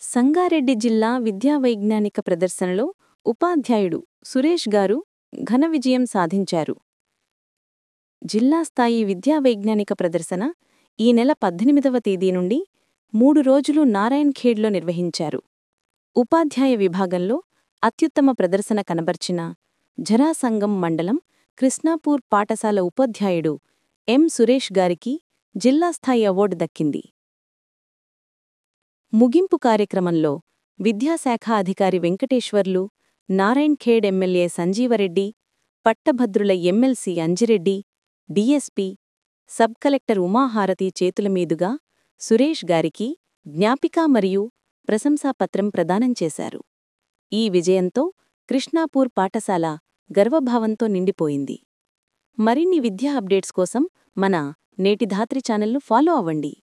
సంగారెడ్డి జిల్లా విద్యా వైజ్ఞానిక ప్రదర్శనలో ఉపాధ్యాయుడు సురేష్ గారు ఘన విజయం సాధించారు జిల్లా స్థాయి విద్యా వైజ్ఞానిక ప్రదర్శన ఈ నెల పద్దెనిమిదవ తేదీ నుండి మూడు రోజులు నారాయణ్ ఖేడ్లో నిర్వహించారు ఉపాధ్యాయ విభాగంలో అత్యుత్తమ ప్రదర్శన కనబర్చిన జరాసంగం మండలం కృష్ణాపూర్ పాఠశాల ఉపాధ్యాయుడు ఎం సురేష్ గారికి జిల్లా స్థాయి అవార్డు దక్కింది ముగింపు కార్యక్రమంలో విద్యాశాఖ అధికారి వెంకటేశ్వర్లు నారాయణ్ ఖేడ్ ఎమ్మెల్యే సంజీవరెడ్డి పట్టభద్రుల MLC Anjireddy DSP sub collector Umaharathi చేతుల మీదుగా సురేష్ గారికి జ్ఞాపిక మరియు ప్రశంసాపత్రం ప్రదానం చేశారు ఈ విజయంతో కృష్ణాపూర్ పాఠశాల గర్వభావంతో నిండిపోయింది మరిన్ని విద్యా అప్డేట్స్ కోసం మన నేటి ధాత్రి ఛానల్ను ఫాలో అవ్వండి